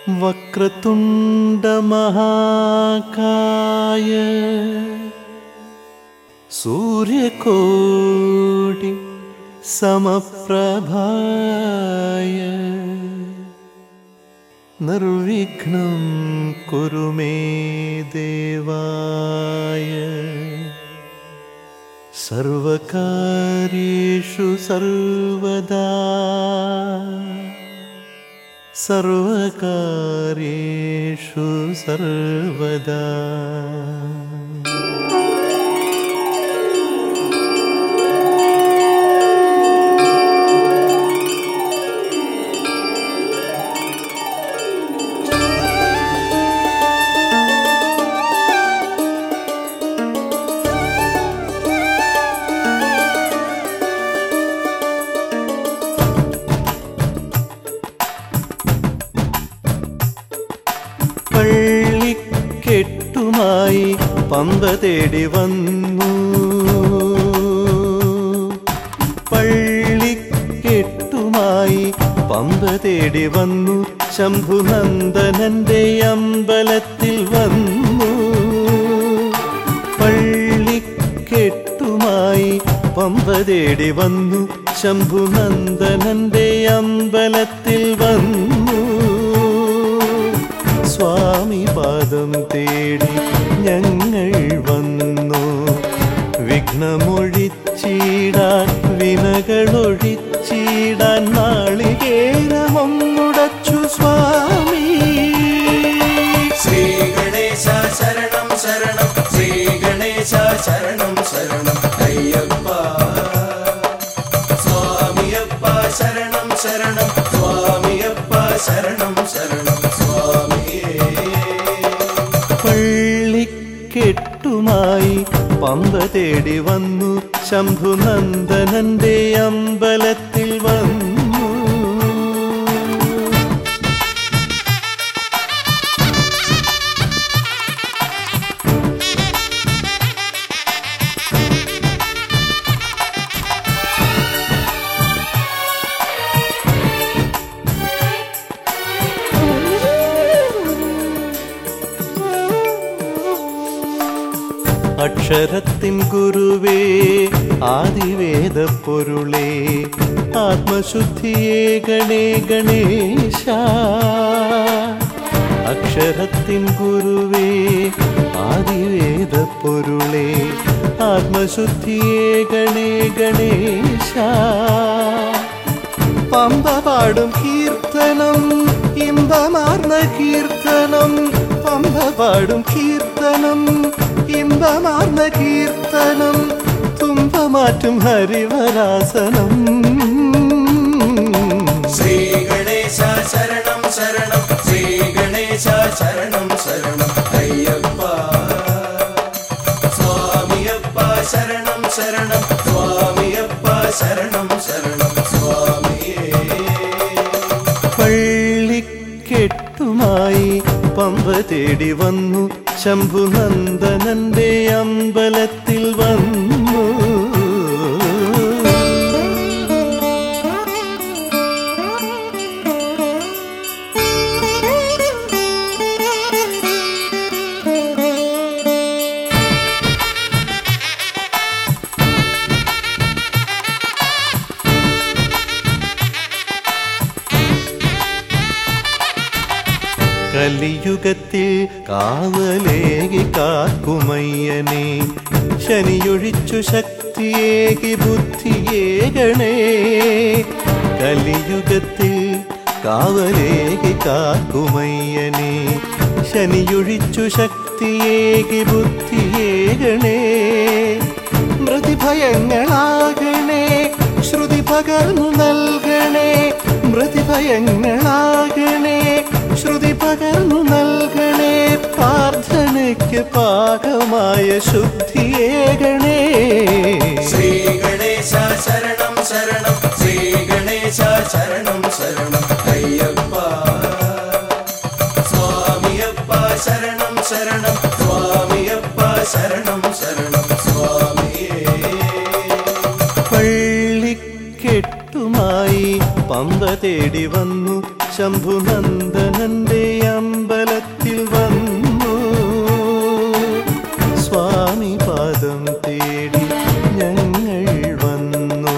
വക്രതുണ്ടമഹാകായ സൂര്യകോടി സമപ്രഭായ നിർവിഘ്നം കുരു മേ ദേവായ സർവകാര്യേഷു സർവദാ സർവകാര്യേഷു സർവദാ പള്ളിക്കെട്ടുമായി പമ്പ തേടി വന്നു പള്ളിക്കെട്ടുമായി പമ്പ തേടി വന്നു ശംഭുനന്ദനന്റെ അമ്പലത്തിൽ വന്നു പള്ളിക്കെട്ടുമായി പമ്പ തേടി വന്നു ശംഭുനന്ദനന്റെ അമ്പലത്തിൽ വന്നു സ്വാമി പാദം തേടി ഞങ്ങൾ വന്നു വിഘ്നമൊഴിച്ചിടാൻ വിനകളൊഴിച്ചിടാൻ നാളികേരമൊന്നുടച്ചു സ്വാമി ശ്രീ ഗണേശ ശരണം ശരണം ശ്രീ ഗണേശ ശരണം ശരണം അയ്യപ്പ സ്വാമിയപ്പ ശരണം ശരണം സ്വാമിയപ്പ ശരണം ശരണം സ്വാമിയേ പള്ളിക്കെട്ടുമായി പമ്പ തേടി വന്നു ശംഭുനന്ദനന്റെ അമ്പലത്തിൽ വന്നു അക്ഷരത്തിൻ ഗുരുവേ ആദിവേദ പൊരുളേ ആത്മശുദ്ധിയേ ഗണേ ഗണേശ അക്ഷരത്തിൻ ഗുരുവേ ആദിവേദ പൊരുളേ ആത്മശുദ്ധിയേ ഗണേ ഗണേശ പമ്പ പാടും കീർത്തനം ഇമ്പമാർന്ന കീർത്തനം പമ്പ പാടും കീർത്തനം ഇമ്പമാർന്ന കീർത്തനം തുമ്പമാറ്റും ഹരിവരാസനം ശ്രീ ഗണേശ ശരണം ശരണം ശ്രീ ഗണേശ ശരണം ശരണം അയ്യപ്പ സ്വാമിയപ്പ ശരണം ശരണം സ്വാമിയപ്പ ശരണം ശരണം സ്വാമിയേ പള്ളിക്കെട്ടുമായി പമ്പ തേടി വന്നു ശംഭുനന്ദനന്റെ അമ്പലത്തിൽ വന്നു കലിയുഗത്തിൽ കാവലേകി കാക്കുമയ്യനെ ശനിയൊഴിച്ചു ശക്തിയേകി ബുദ്ധിയേകണേ കലിയുഗത്തിൽ കാവലേകി കാക്കുമയ്യനെ ശനിയൊഴിച്ചു ശക്തിയേകി ബുദ്ധിയേകണേ മൃതിഭയങ്ങളാകണേ ശ്രുതി പകർന്നു നൽകണേ മൃതിഭയങ്ങളാകണേ ശ്രുതി പകർന്നു നൽകണേ പ്രാർത്ഥനയ്ക്ക് പാകമായ ശുദ്ധിയേകണേ ശ്രീ ഗണേശ ശരണം ശരണം ശ്രീ ഗണേശ ശരണം ശരണം അയ്യപ്പ സ്വാമിയപ്പ ശരണം ശരണം സ്വാമിയപ്പ ശരണം ശരണം സ്വാമിയേ പള്ളിക്കെട്ടുമായി പമ്പ തേടി വന്നു ശംഭുനന്ദനന്റെ അമ്പലത്തിൽ വന്നു സ്വാമി പാദം തേടി ഞങ്ങൾ വന്നു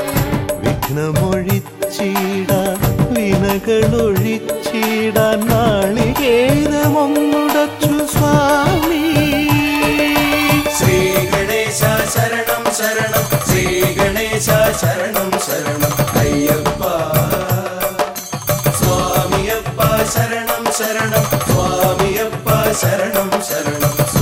വിഘ്നമൊഴിച്ചിടാൻ വിനകളൊഴിച്ചിടാൻ നാളികേരമൊന്നുടച്ചു സ്വാമി ശ്രീ ഗണേശ ശരണം ശരണം ശ്രീ ഗണേശ ശരണം ശരണം അയ്യപ്പ സ്വാമിയപ്പ ശരണം ശരണം സ്വാമിയപ്പ ശരണം ശരണം